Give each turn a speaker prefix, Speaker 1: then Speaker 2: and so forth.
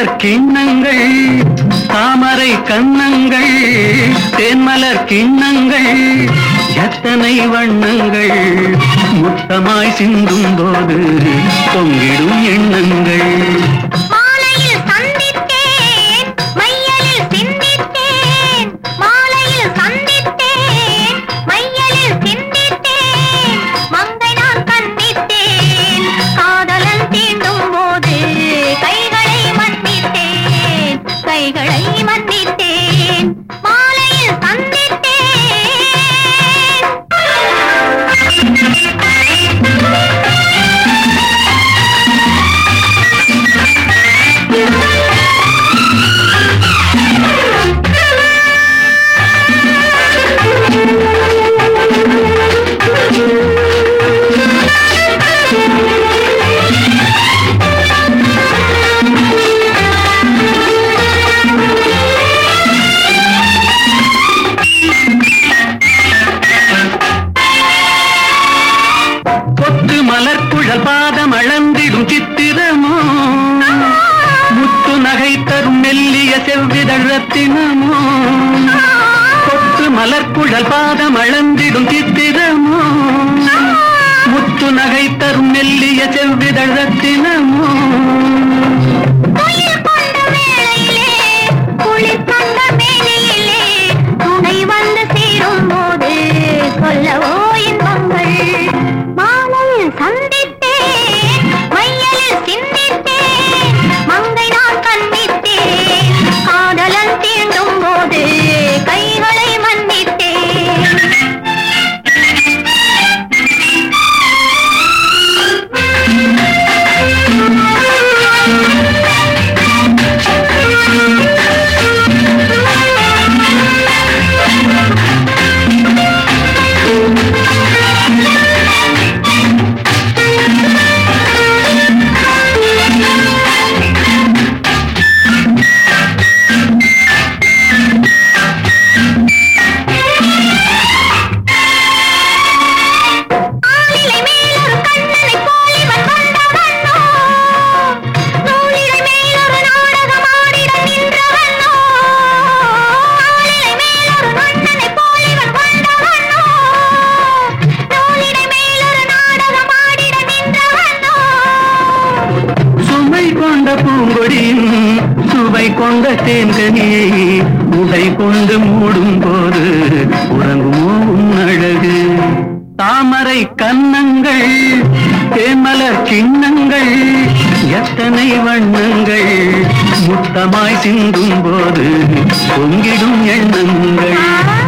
Speaker 1: தேன்மலர் கிண்ணங்கள் தாமரை கன்னங்கள் தேன்மலர் கிண்ணங்கள் எத்தனை வண்ணங்கள் முத்தமாய் சிந்தும் போது தொங்கிடும் எண்ணங்கள்
Speaker 2: மாலையில் சந்தித்தேன் மையலில் சிந்தித்தேன் மாலையில் சந்தித்தேன் மையலில் சிந்தித்தேன் மங்கை நான் கண்டித்தேன் காதலன் தீண்டும் போது கைகளை மன்னித்தேன் கைகளை மன்னித்தேன் மாலையில் சந்தித்தேன்
Speaker 1: கொத்து மலர் குழல் பாதம் அளந்திடும் சித்திரமோ முத்து நகை தரும் மெல்லிய செவ்விதழ் ரத்தினமோ கொத்து மலர் குழல் பாதம் அளந்திடும் சித்திரமோ முத்து நகை தரும் மெல்லிய செவ்விதழ் ரத்தினமோ
Speaker 2: துயில் கொண்ட வேளையிலே குளிர் கொண்ட மேனியிலே துணை வந்து சேரும் போது சொல்லவோ இன்பங்கள் மாலையில் சந்தித்தேன் மையலில் சிந்தித்தேன் மங்கை நான் கண்ணித்தேன் காதலன் தீண்டும் போது கைகளை மன்னித்தேன் ஆளிலை மேலொரு கண்ணனை போல் இவன் வந்தவனோ நூலிழை மேலொரு நாடகம் ஆடிட நின்றவனோ ஆளிலை மேலொரு கண்ணனை போல் இவன் வந்தவனோ நூலிழை மேலொரு நாடகம் ஆடிட நின்றவனோ
Speaker 1: சுமை கொண்ட பூங்கொடியும் சுவை கொண்ட தேன்கனியை உடை கொண்டு மூடும் போது உறங்குமோ உன் அழகு தாமரை கன்னங்கள் தேமலர் கிண்ணங்கள் எத்தனை வண்ணங்கள் முத்தமாய் சிந்தும் போது பொங்கிடும் எண்ணங்கள்